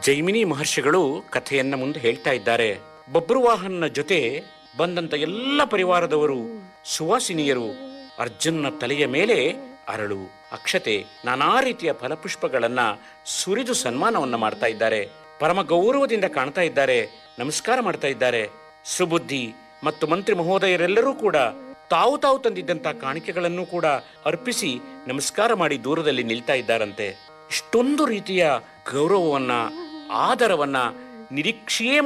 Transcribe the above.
ಜೈಮಿನಿ ಮಹರ್ಷಿಗಳು ಕಥೆಯನ್ನ ಮುಂದೆ ಹೇಳ್ತಾ ಇದ್ದಾರೆ ಬಬ್ರುವಾಹನ್ನ ಜೊತೆ ಬಂದಂತ ಎಲ್ಲ ಪರಿವಾರದವರು ಸುವಾಸಿನಿಯರು ಅರ್ಜುನ್ನ ತಲೆಯ ಮೇಲೆ ಅರಳು ಅಕ್ಷತೆ ನಾನಾ ರೀತಿಯ ಫಲಪುಷ್ಪಗಳನ್ನ ಸುರಿದು ಸನ್ಮಾನವನ್ನ ಮಾಡ್ತಾ ಇದ್ದಾರೆ ಪರಮ ಗೌರವದಿಂದ ಕಾಣ್ತಾ ಇದ್ದಾರೆ ನಮಸ್ಕಾರ ಮಾಡ್ತಾ ಇದ್ದಾರೆ ಸುಬುದ್ಧಿ ಮತ್ತು ಮಂತ್ರಿ ಮಹೋದಯರೆಲ್ಲರೂ ಕೂಡ ತಾವು ತಾವು ತಂದಿದ್ದಂತ ಕಾಣಿಕೆಗಳನ್ನು ಕೂಡ ಅರ್ಪಿಸಿ ನಮಸ್ಕಾರ ಮಾಡಿ ದೂರದಲ್ಲಿ ನಿಲ್ತಾ ಇದ್ದಾರಂತೆ ಇಷ್ಟೊಂದು ರೀತಿಯ ಗೌರವವನ್ನ ಆದರವನ್ನ ನಿರೀಕ್ಷೆಯೇ